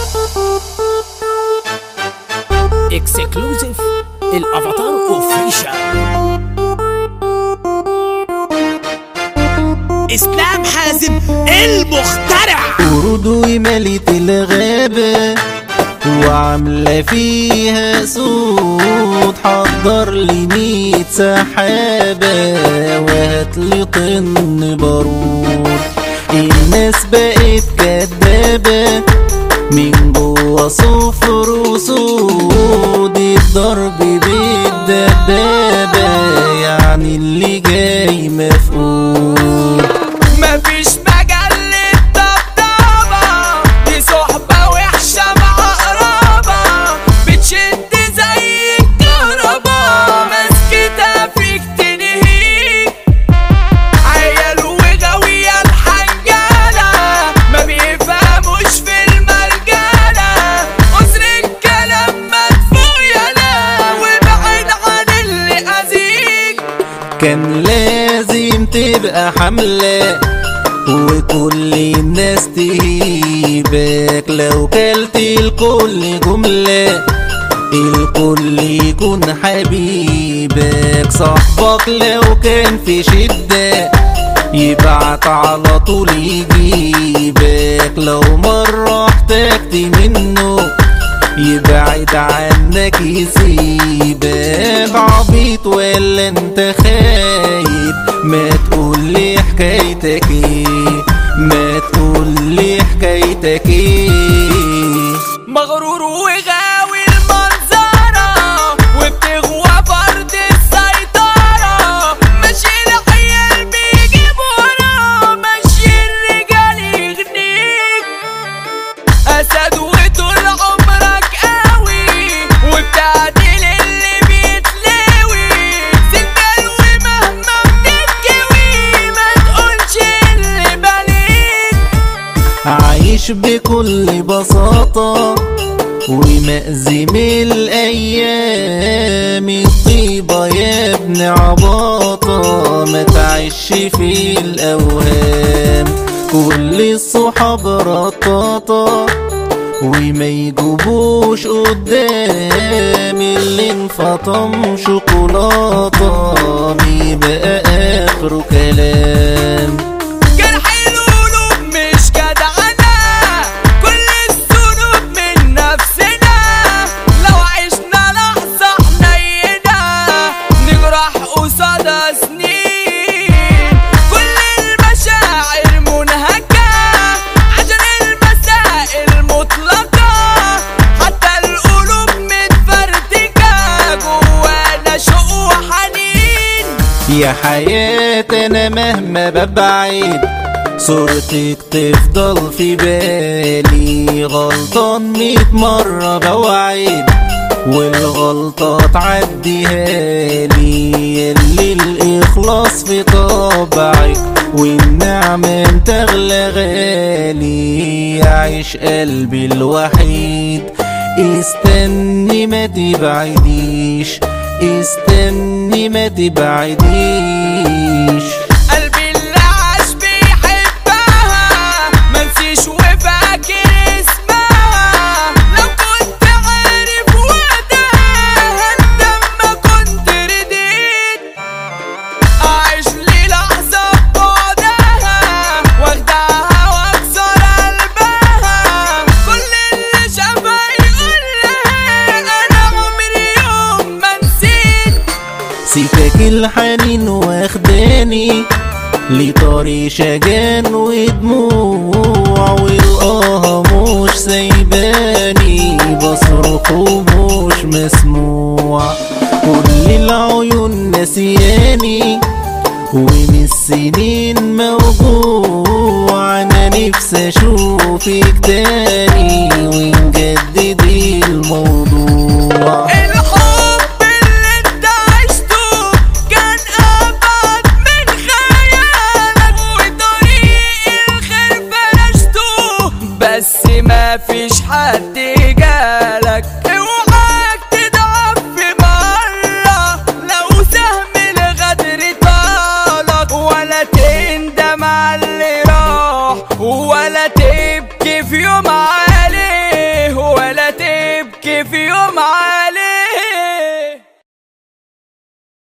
اكسكلوزيف الافاتار اوفيشال اسلام حازم المخترع ورود وملت الغابة وعاملة فيها صوت حضر لي ميت سحابة وهاتلي طن بارود الناس بقت كدابة من جوا صفر وسود الضرب بالدبابة يعني اللي جاي مفقود مفيش مجال للطبطبة دي صحبة وحشة مع قرابة بتشد زي الكهربا مسكتها فيك تنهيك عيال وغاوية الحنجالة ما بيفهموش في المرجالة قصر الكلام مدفوع يالا وابعد عن اللي أذيك كان لازم تبقى حملة وكل الناس تهيبك لو كلت الكل جملة الكل يكون حبيبك صاحبك لو كان في شدة يبعت على طول يجيبك لو مرة احتجت منه يبعد عنك يسيبك عبيط ولا انت خايب ما تقولي حكايتك ايه ما تقولي حكايتك ايه مغرور وغاوي المنظرة وبتغوى فرد السيطرة ماشي العيال بيجيب ورا ماشي الرجال يغنيك أسد وطول عمرك قوي وبتعدل اللي بيتلاوي سندال ومهما بتتكوي ما تقولش اللي باليك عايش بكل بساطة ومأزم الأيام الطيبة يا ابن عباطة ما تعيش في الأوهام كل الصحاب رطاطة وما يجيبوش قدام اللي انفطم شوكولاتة بيبقى آخره كلام جرح القلوب مش جدعنا كل الذنوب من نفسنا لو عشنا لحظة حنينة نجرح قصادها سنين كل المشاعر منهكة عشان المسائل مطلقة حتى القلوب متفرتكة جوانا شوق وحنين يا حياة أنا مهما ببعد صورتك تفضل في بالي غلطان ميت مرة بوعد والغلطة تعديها لي اللي الإخلاص في طبعك والنعمة انت أغلى غالي يعيش قلبي الوحيد استني ما تبعديش استني ما تبعديش قلبي اللي عاش بيحبها منسيش وفاكر اسمها لو كنت عارف وقتها هندم ما كنت رديت اعيش لي لحظة ببعدها واخدعها واكسر قلبها كل اللي شافها يقول لها انا عمري يوم ما نسيت سكك الحنين واخداني لطريق شجان ودموع والآه مش سايباني بصرخ ومش مسموع كل العيون نسياني ومن السنين موجوع انا نفسي اشوفك تاني ونجدد الموضوع الحب اللي انت عشته كان ابعد من خيالك وطريق الخير فرشته بس ما فيش حد جالك اوعاك تضعف في مرة لو سهم الغدر طالك ولا تندم على اللي راح ولا تبكي في يوم عليه في يوم